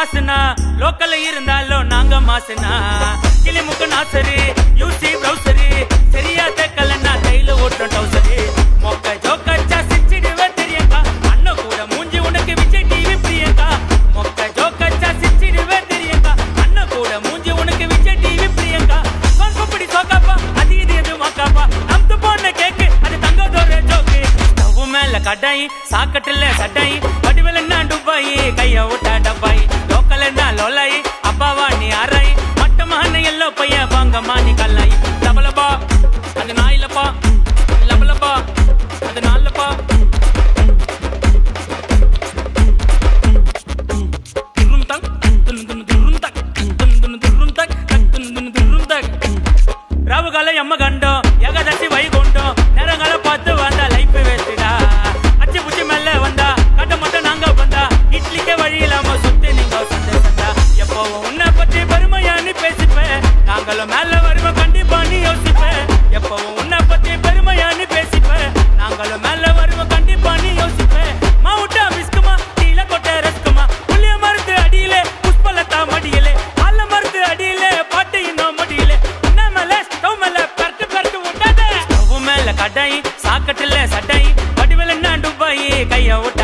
காசுனா லோக்கல்ல இருந்தாலும் நாங்க மாசுனா கிளிமுக்கு நாசரு யூசி ப்ரௌசரு சரியா தெக்கலன்னா கையில ஓட்டும் டவுசரு மொக்க ஜோக்கச்சா சிச்சிடுவே தெரியக்கா அண்ணன் கூட மூஞ்சி உனக்கு விஜய் டிவி பிரியங்கா மொக்க ஜோக்கச்சா சிச்சிடுவே தெரியக்கா அண்ணன் கூட மூஞ்சி உனக்கு விஜய் டிவி பிரியங்கா சொங்கப்படி சோக்காப்பா அது இது எது மாக்காப்பா நம்து போன கேக்கு அது தங்கதோர ஜோக்கு ஸ்டவ் மேல கடாய் சாக்கட்டுல சட்டாய் வடிவல் என்ன டுபாய் கைய விட்டா டப்பாய் லோக்கல் என்ன லோலாய் அப்பாவா நீ அறாய் மட்டமான எல்லோ பைய வாங்கம்மா நீ கல்லாய் லபலபா அது நாயிலப்பா லபலபா அது நாலப்பா துருந்தக், துன்னு துன்னு துருந்தக், துன்னு துன்னு துருந்தக், தக் துன்னு துன்னு துருந்தக். ராவுகால எம்ம கண்டோம் ஏகாதசி வைகுண்டம் நேரங்கால பார்த்து வந்தா லைஃப் வேஸ்டா அச்சு புச்சி மேல வந்தா கட்ட மட்டும் நாங்க வந்தா இட்லிக்கே வழி இல்லாம சுத்தி நீங்க சந்தேசந்தா எப்பவும் உன்னை பத்தி பெருமையானு பேசிப்பேன் நாங்களும் மேல வருவோம் கண்டிப்பா நீ யோசிப்பேன் எப்பவும் உன்னை பத்தி பெருமையானு பேசிப்பேன் நாங்களும் மேல வருவோம் கண்டிப்பா நீ யோசிப்பேன் மாவுட்டா பிஸ்குமா கீழ கொட்ட ரஸ்குமா புளிய மருந்து அடியிலே புஷ்பலதா மடியிலே அல்ல மருந்து அடியிலே பாட்டு இன்னும் முடியல உன்ன மேல ஸ்டவ் மேல பரட்டு பரட்டு விட்டாத ஸ்டவ் மேல கடாய் சாக்கட்டுல சட்டாய் வடிவல் என்ன டுபாய் கைய விட்ட